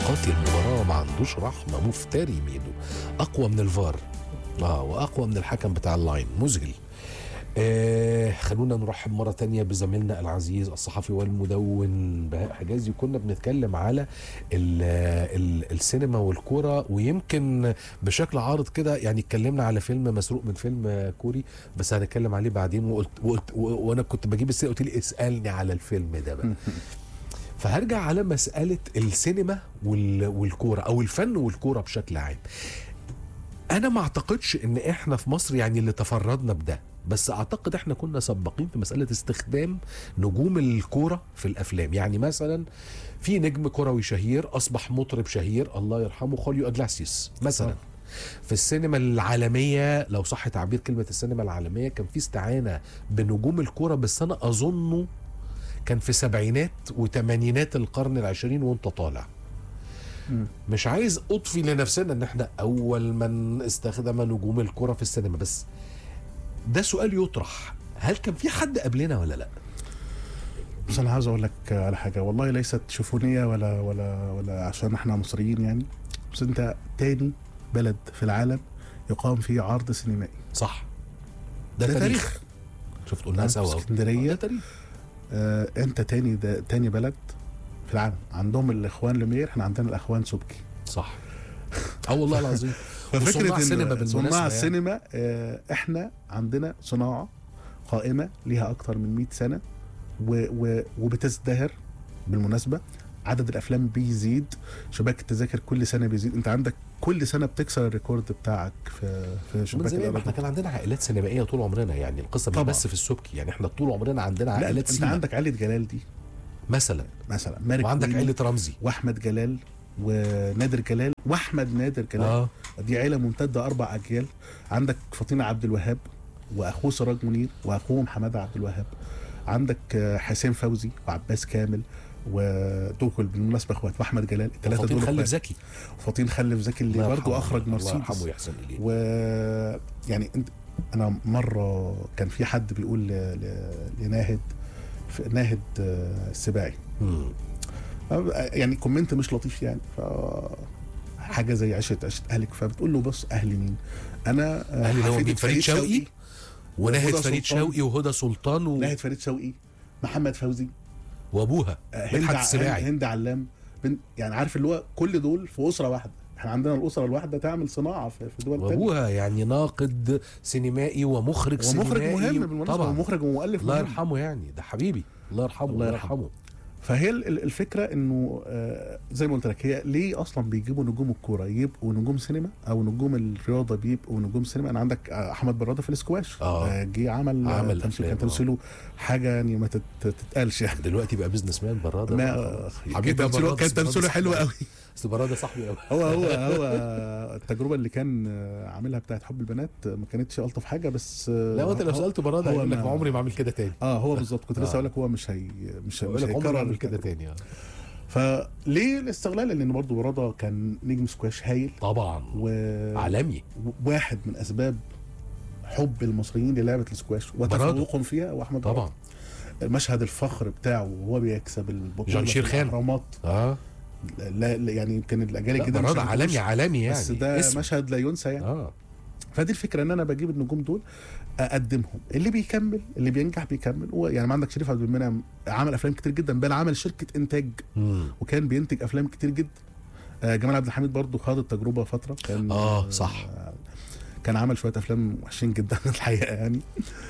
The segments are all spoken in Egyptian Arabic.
قاتل المباراه ما عندوش رحمه مفتري ميدو اقوى من الفار اه واقوى من الحكم بتاع اللاين مذهل آه خلونا نرحب مرة تانية بزميلنا العزيز الصحفي والمدون بهاء حجازي كنا بنتكلم على ال ال السينما والكورة ويمكن بشكل عارض كده يعني اتكلمنا على فيلم مسروق من فيلم كوري بس هنتكلم عليه بعدين وقلت, وقلت و- وانا كنت بجيب السينما قلت لي اسألني على الفيلم ده بقى فهرجع على مسألة السينما وال- والكورة أو الفن والكورة بشكل عام أنا ما أعتقدش إن إحنا في مصر يعني اللي تفردنا بده بس أعتقد إحنا كنا سباقين في مسألة استخدام نجوم الكورة في الأفلام يعني مثلا في نجم كروي شهير أصبح مطرب شهير الله يرحمه خوليو أجلاسيوس مثلا في السينما العالمية لو صح تعبير كلمة السينما العالمية كان في استعانة بنجوم الكورة بس أنا أظنه كان في سبعينات وثمانينات القرن العشرين وانت طالع مش عايز اضفي لنفسنا ان احنا اول من استخدم نجوم الكرة في السينما بس ده سؤال يطرح هل كان في حد قبلنا ولا لا بس انا عاوز اقول لك على حاجه والله ليست شوفونيه ولا ولا ولا عشان احنا مصريين يعني بس انت تاني بلد في العالم يقام فيه عرض سينمائي صح ده, ده تاريخ. تاريخ. شفت قلناها في سوا أهو. اسكندرية. ده تاريخ آه انت تاني ده تاني بلد في العالم عندهم الاخوان لمير احنا عندنا الاخوان سبكي صح اه والله العظيم وصناع إن السينما بالمناسبة صناع يعني. السينما آه احنا عندنا صناعه قائمه ليها اكتر من 100 سنه و و وبتزدهر بالمناسبه عدد الافلام بيزيد شباك التذاكر كل سنه بيزيد انت عندك كل سنه بتكسر الريكورد بتاعك في في من شباك زمان ما احنا الإيرادات. كان عندنا عائلات سينمائيه طول عمرنا يعني القصه مش طبعا. بس في السبكي يعني احنا طول عمرنا عندنا لا عائلات انت سينما عندك عائله جلال دي مثلا مثلا مارك وعندك ويلي عائله رمزي واحمد جلال ونادر جلال واحمد نادر جلال اه دي عيله ممتده اربع اجيال عندك فطين عبد الوهاب واخوه سراج منير واخوهم حماده عبد الوهاب عندك آه، حسين فوزي وعباس كامل ودول كل- بالمناسبه اخوات واحمد جلال الثلاثه فطين دول خلف اخوات زكي فطين خلف زكي اللي الله برضه يرحمه. اخرج الله يرحمه مرسيدس ويحسن اليه و يعني انت انا مره كان في حد بيقول ل... ل... لناهد في ناهد آه، السباعي مم. يعني كومنت مش لطيف يعني ف حاجه زي عشره عشره اهلك فبتقول له بص اهلي مين؟ انا آه، أهلي اللي هو حفيدة مين؟ فريد شوقي؟ وناهد وهدى فريد سلطان. شوقي وهدى سلطان و... ناهد فريد شوقي محمد فوزي وابوها آه، هند مدحت ع- السباعي هند علام بن- يعني عارف اللي هو كل دول في اسره واحده احنا عندنا الاسره الواحده تعمل صناعه في في دول تانية وابوها يعني ناقد سينمائي ومخرج ومخرج سينمائي مهم بالمناسبه طبعا ومخرج ومؤلف الله مهم. يرحمه يعني ده حبيبي الله يرحمه الله الله يرحمه. يرحمه فهي ال- ال- الفكره انه آه، زي ما قلت لك هي ليه اصلا بيجيبوا نجوم الكوره يبقوا نجوم سينما او نجوم الرياضه بيبقوا نجوم سينما انا عندك آه، احمد براده في الاسكواش آه. آه، جه عمل عمل عمل تمثيل أفلام، كان تمثيله حاجه يعني ما تت- تتقالش يعني دلوقتي بقى بيزنس مان براده ما بقى. كان حبيبي يا تمثيله برادة، كان بس برادة تمثيله حلو صاحبي قوي بس براده صاحبي قوي هو هو هو التجربه اللي كان آه، عاملها بتاعت حب البنات آه، ما كانتش الطف حاجه بس آه، لا وانت لو هو- سالته براده هو هيقول لك ما- ما عمري ما اعمل كده تاني اه هو بالظبط كنت لسه آه. اقول لك هو مش هي مش يقول مش لك عمري ما هيكرر اعمل كده التجربة. تاني آه. فليه الاستغلال لان برضه براده كان نجم سكواش هايل طبعا و- عالمي وواحد من اسباب حب المصريين للعبه السكواش وتفوقهم فيها هو احمد طبعا برادة. المشهد الفخر بتاعه وهو بيكسب البطوله جان في شير خان. الأهرامات. اه لا لا، يعني يمكن الاجيال لا الجديده مش براده هتعرفوش، عالمي عالمي يعني بس ده اسم. مشهد لا ينسى يعني اه فدي الفكره ان انا بجيب النجوم دول اقدمهم اللي بيكمل اللي بينجح بيكمل هو يعني ما عندك شريف عبد المنعم عمل افلام كتير جدا بل عمل شركه انتاج مم. وكان بينتج افلام كتير جدا آه، جمال عبد الحميد برضو خاض التجربه فتره كان اه صح آه، كان عمل شويه افلام وحشين جدا الحقيقه يعني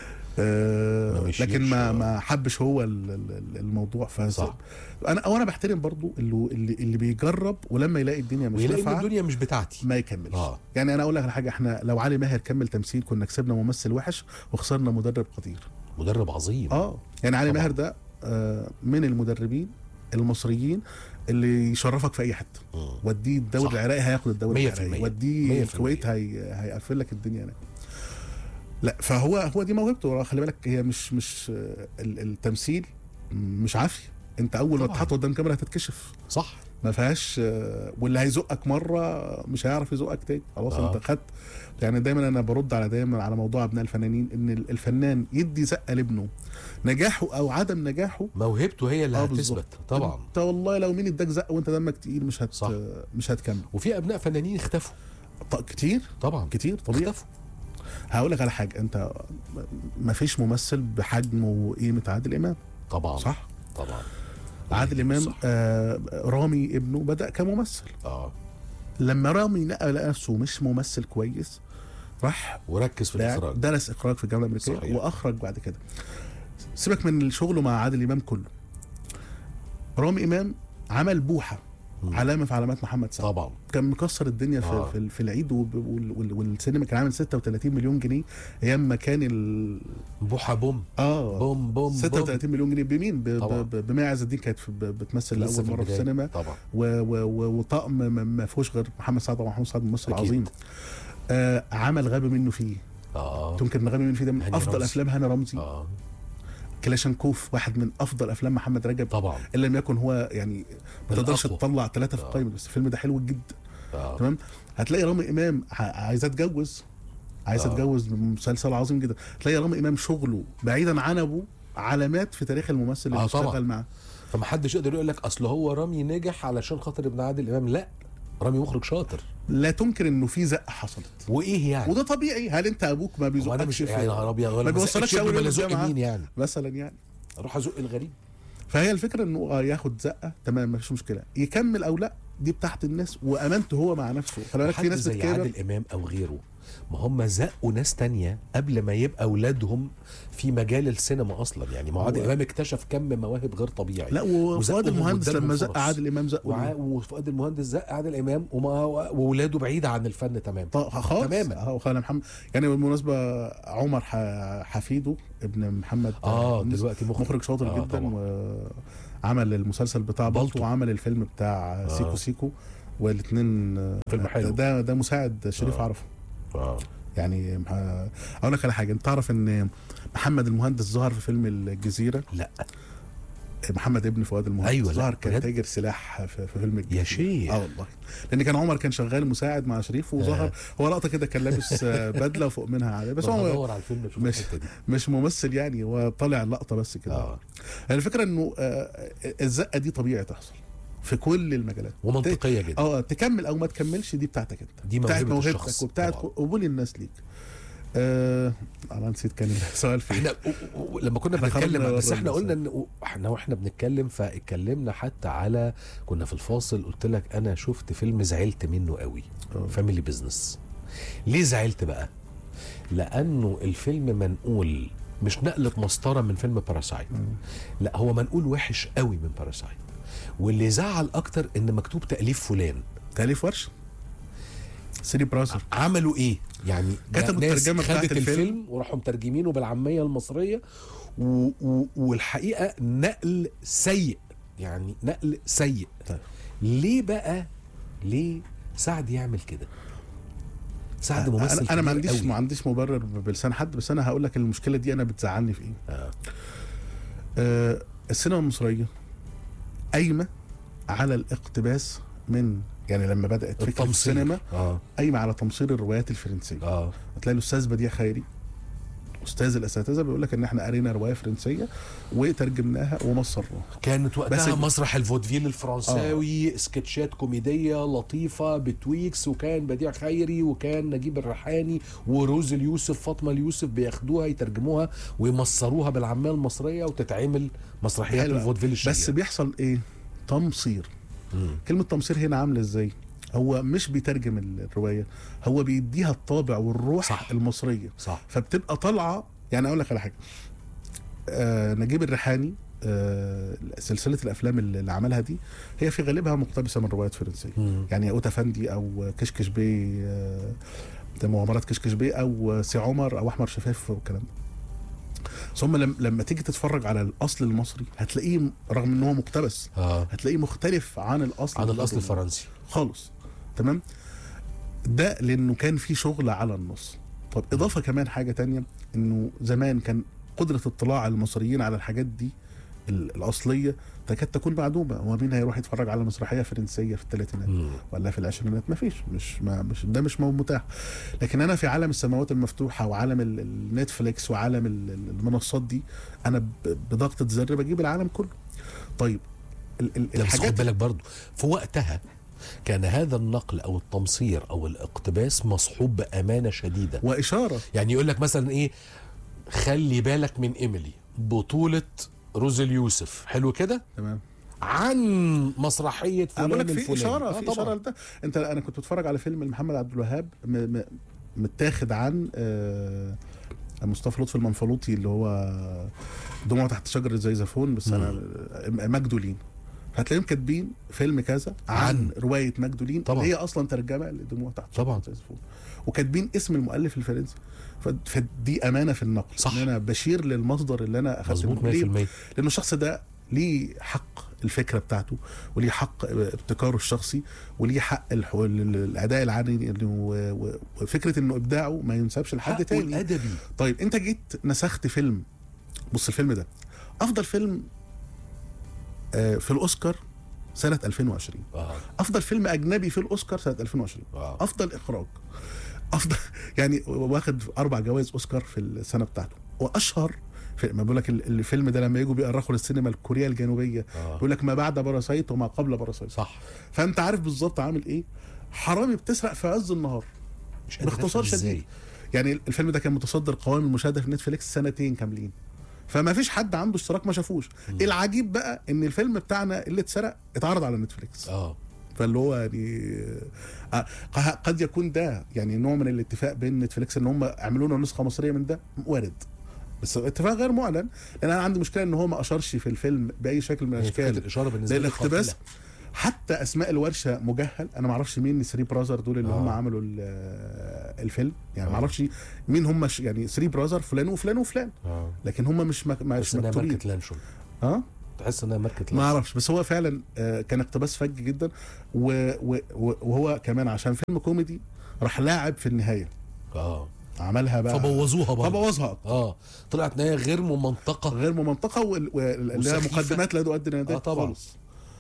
آه، ما مشيش، لكن ما آه. ما حبش هو ال- ال- الموضوع ف صح. انا او انا بحترم برضو اللي اللي, اللي بيجرب ولما يلاقي الدنيا مش ويلاقي ان نافعه الدنيا مش بتاعتي ما يكملش اه يعني انا اقول لك على حاجه احنا لو علي ماهر كمل تمثيل كنا كسبنا ممثل وحش وخسرنا مدرب قدير مدرب عظيم اه يعني علي طبعاً. ماهر ده آه من المدربين المصريين اللي يشرفك في اي حته مم. وديه الدوري صح. العراقي هياخد الدوري مية في العراقي المية. وديه مية في الكويت هي... هيقفل لك الدنيا هناك لا فهو هو دي موهبته خلي بالك هي مش مش آه، ال- التمثيل مش عافيه انت اول ما طبعاً. تتحط قدام كاميرا هتتكشف صح ما فيهاش آه، واللي هيزقك مره مش هيعرف يزقك تاني خلاص آه. انت خدت يعني دايما انا برد على دايما على موضوع ابناء الفنانين ان الفنان يدي زقه لابنه نجاحه او عدم نجاحه موهبته هي اللي آه، هتثبت بالظبط. طبعا انت والله لو مين اداك زقه وانت دمك تقيل مش هت صح. مش هتكمل وفي ابناء فنانين اختفوا ط- كتير طبعا كتير طبيعي اختفوا هقول لك على حاجه انت ما فيش ممثل بحجم وقيمه عادل امام طبعا صح طبعا عادل امام صح. آه رامي ابنه بدا كممثل اه لما رامي لقى لقى نفسه مش ممثل كويس راح وركز في الاخراج درس اخراج في الجامعه الامريكيه صحيح. واخرج بعد كده سيبك من شغله مع عادل امام كله رامي امام عمل بوحه مم. علامه في علامات محمد سعد طبعا كان مكسر الدنيا في, آه. في, في العيد وب- وال- وال- والسينما كان عامل 36 مليون جنيه ايام ما كان ال بوحه بوم اه بوم بوم بوم 36 مليون جنيه بمين؟ ب- طبعا. ب- بمي عز الدين كانت في- ب- بتمثل لسه لاول مره في البداية. السينما طبعا و و و وطقم ما- ما فيهوش غير محمد سعد ومحمود سعد ممثل أكيد. عظيم آه عمل غبي منه فيه اه يمكن غبي منه فيه ده من هاني افضل رمزي. افلام هاني رمزي اه كلاشنكوف واحد من افضل افلام محمد رجب طبعا ان لم يكن هو يعني ما تقدرش الأقوى. تطلع ثلاثه في آه. القائمه بس الفيلم ده حلو جدا اه تمام هتلاقي رامي امام ع- عايزه اتجوز عايزه آه. اتجوز بمسلسل عظيم جدا تلاقي رامي امام شغله بعيدا عن ابوه علامات في تاريخ الممثل اللي آه، طبعا. بيشتغل معاه فمحدش يقدر يقول لك اصل هو رامي نجح علشان خاطر ابن عادل امام لا رامي مخرج شاطر لا تنكر انه في زقه حصلت وايه يعني وده طبيعي هل انت ابوك ما وانا بيزقكش مش في- يعني نهار ابيض ما ولا بيوصلكش أول يوم ولا زق الجامعة. مين يعني مثلا يعني اروح ازق الغريب فهي الفكره انه اه ياخد زقه تمام مفيش مشكله يكمل او لا دي بتاعت الناس وامانته هو مع نفسه خلي بالك في حد ناس زي بتكابر عادل امام او غيره ما هم زقوا ناس تانية قبل ما يبقى اولادهم في مجال السينما اصلا يعني ما هو عادل هو- امام اكتشف كم مواهب غير طبيعي لا وفؤاد وزقهم المهندس وادالهم لما زق فرص. عادل امام زقه وع- ليه؟ وفؤاد المهندس زق عادل امام وما واولاده بعيده عن الفن تمام ط- خالص تماما. اه خالد محمد يعني بالمناسبه عمر ح- حفيده ابن محمد اه يونس، دلوقتي مخرج, مخرج شاطر آه جدا طبعا. وعمل المسلسل بتاع بالطو بالطو. وعمل الفيلم بتاع آه. سيكو سيكو والاثنين فيلم حلو ده ده مساعد شريف آه. عرفه آه. يعني مح- اقول لك على حاجه انت تعرف ان محمد المهندس ظهر في فيلم الجزيره لا محمد ابن فؤاد المهندس أيوة، لا، ظهر كان بجد؟ تاجر سلاح في, في فيلم الجزيره يا شيخ. اه والله لان كان عمر كان شغال مساعد مع شريف وظهر آه. هو لقطه كده كان لابس آه، بدله وفوق منها عادي بس بس هو بدور على الفيلم اشوف مش- الحته دي مش ممثل يعني هو طالع لقطه بس كده اه الفكره انه آه، الزقه دي طبيعي تحصل في كل المجالات ومنطقيه جدا اه تكمل او ما تكملش دي بتاعتك انت دي بتاعت موهبة موهبتك الشخص. وبتاعت طبعا. قبول الناس ليك آه انا نسيت كان السؤال فين احنا و- و- لما كنا احنا بنتكلم خرجنا بس بره احنا قلنا المسألة. ان احنا واحنا بنتكلم فاتكلمنا حتى على كنا في الفاصل قلت لك انا شفت فيلم زعلت منه قوي آه. فاميلي بزنس ليه زعلت بقى لانه الفيلم منقول مش نقلة مسطرة من فيلم باراسايت لا هو منقول وحش قوي من باراسايت واللي زعل اكتر ان مكتوب تأليف فلان تاليف ورشه سيدي براسر عملوا ايه يعني ده كتبوا ناس الترجمة بتاعت خدت الفيلم. الفيلم وراحوا مترجمينه بالعاميه المصريه و... و... والحقيقه نقل سيء يعني نقل سيء طيب. ليه بقى ليه سعد يعمل كده سعد ممثل انا انا ما كبير عنديش قوي. ما عنديش مبرر بلسان حد بس انا هقول لك المشكله دي انا بتزعلني في ايه آه. آه السينما المصريه قايمه على الاقتباس من يعني لما بدات فكره التمثيل السينما اه قايمه على تمصير الروايات الفرنسيه اه هتلاقي الاستاذ بديع خيري استاذ الاساتذه بيقول لك ان احنا قرينا روايه فرنسيه وترجمناها ومصرناها كانت وقتها بس- مسرح الفودفيل الفرنساوي سكتشات كوميديه لطيفه بتويكس وكان بديع خيري وكان نجيب الريحاني وروز اليوسف فاطمه اليوسف بياخدوها يترجموها ويمصروها بالعاميه المصريه وتتعمل مسرحيات حلو. الفودفيل الشهيره بس بيحصل ايه تمصير مم. كلمه تمصير هنا عامله ازاي هو مش بيترجم الروايه هو بيديها الطابع والروح صح. صح. المصريه صح فبتبقى طالعه يعني اقول لك على حاجه آه نجيب الريحاني آه سلسله الافلام اللي اللي عملها دي هي في غالبها مقتبسه من روايات فرنسيه مم. يعني ياقوت افندي او كشكش بيه آه، ده مغامرات كشكش بيه او سي عمر او احمر شفاف والكلام ده ثم لم- لما تيجي تتفرج على الاصل المصري هتلاقيه رغم ان هو مقتبس اه هتلاقيه مختلف عن الاصل عن الاصل الفرنسي الفرنسي خالص تمام ده لانه كان في شغل على النص طب اضافه كمان حاجه تانية انه زمان كان قدره اطلاع المصريين على الحاجات دي ال- الاصليه تكاد تكون معدومه هو مين هيروح يتفرج على مسرحيه فرنسيه في الثلاثينات مم. ولا في العشرينات ما فيش مش ما مش ده مش مو- متاح لكن انا في عالم السماوات المفتوحه وعالم ال- النتفليكس وعالم ال- ال- المنصات دي انا ب- بضغطه زر بجيب العالم كله طيب ال- ال- لا بس خد الحاجات بالك برضو في وقتها كان هذا النقل او التمصير او الاقتباس مصحوب بامانه شديده واشاره يعني يقول لك مثلا ايه خلي بالك من ايميلي بطوله روزل يوسف حلو كده تمام عن مسرحيه انا بقول فلان لك في الفلاني اشاره آه في طبعاً. اشاره لده انت انا كنت بتفرج على فيلم محمد عبد الوهاب م... م... متاخد عن آه، مصطفى لطفي المنفلوطي اللي هو دموع تحت شجر الزيزفون بس انا مجدولين هتلاقيهم كاتبين فيلم كذا عن, عن. عن روايه مجدولين طبعاً. اللي هي اصلا ترجمه لدموع تحت شجر طبعاً. الزيزفون وكاتبين اسم المؤلف الفرنسي ف- فدي امانه في النقل صح. ان انا بشير للمصدر اللي انا اخدت مظبوط منه. ليه؟ 100% لان الشخص ده ليه حق الفكره بتاعته وليه حق ابتكاره الشخصي وليه حق الح- ال- الاداء العادي إنه- و- و- وفكره انه ابداعه ما ينسبش لحد حقه تاني الادبي طيب انت جيت نسخت فيلم بص الفيلم ده افضل فيلم آه، في الاوسكار سنه 2020 اه افضل فيلم اجنبي في الاوسكار سنه 2020 اه افضل اخراج افضل يعني واخد اربع جوائز اوسكار في السنه بتاعته واشهر في ما بقول لك ال- الفيلم ده لما يجوا بيأرخوا للسينما الكوريه الجنوبيه آه. بيقول لك ما بعد باراسايت وما قبل باراسايت صح فانت عارف بالظبط عامل ايه حرامي بتسرق في عز النهار مش قادر باختصار أفهم إزاي. شديد يعني الفيلم ده كان متصدر قوائم المشاهده في نتفليكس سنتين كاملين فما فيش حد عنده اشتراك ما شافوش العجيب بقى ان الفيلم بتاعنا اللي اتسرق اتعرض على نتفليكس اه فاللي هو يعني آه، قه- قد يكون ده يعني نوع من الاتفاق بين نتفليكس ان هم عملوا لنا نسخه مصريه من ده وارد بس اتفاق غير معلن لان انا عندي مشكله ان هو ما اشارش في الفيلم باي شكل من هي فكره الاشكال الاشاره بالنسبه لي للاقتباس قاتلة. حتى اسماء الورشه مجهل انا ما اعرفش مين الثري براذر دول اللي آه. هم عملوا ال- الفيلم يعني ما اعرفش مين هم ش- يعني ثري براذر فلان وفلان وفلان اه لكن هم مش مك... مش بس انها مكتوبين ماركه لانشون اه تحس انها ماركه ما لانشون اعرفش بس هو فعلا آه، كان اقتباس فج جدا و... و... و- وهو كمان عشان فيلم كوميدي راح لاعب في النهايه اه عملها بقى فبوظوها برضه فبوظها اه طلعت نهايه غير ممنطقه غير ممنطقه وال- وال- اللي هي وسخيفة. مقدمات لا تؤدي لنتائج آه طبعاً. خالص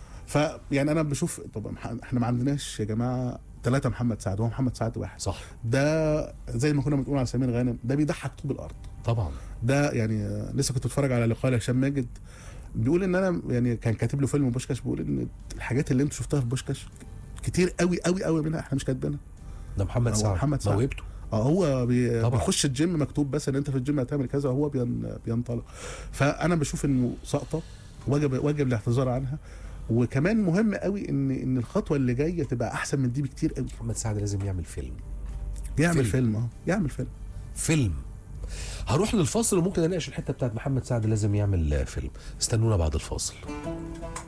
فيعني انا بشوف طب مح- احنا ما عندناش يا جماعه ثلاثه محمد سعد هو محمد سعد واحد صح ده زي ما كنا بنقول على سمير غانم ده بيضحك طوب الارض طبعا ده يعني آه، لسه كنت بتفرج على لقاء لهشام ماجد بيقول ان انا يعني كان كاتب له فيلم بوشكاش بيقول ان الحاجات اللي انتوا شفتها في بوشكاش كتير قوي قوي قوي منها احنا مش كاتبينها ده محمد هو سعد محمد سعد. موهبته اه هو بي طبعا. بيخش الجيم مكتوب بس ان انت في الجيم هتعمل كذا وهو بين بينطلق فانا بشوف انه سقطه واجب واجب الاعتذار عنها وكمان مهم قوي ان ان الخطوه اللي جايه تبقى احسن من دي بكتير قوي محمد سعد لازم يعمل فيلم يعمل فيلم. فيلم اه يعمل فيلم فيلم هروح للفاصل وممكن اناقش الحته بتاعت محمد سعد لازم يعمل آه، فيلم استنونا بعد الفاصل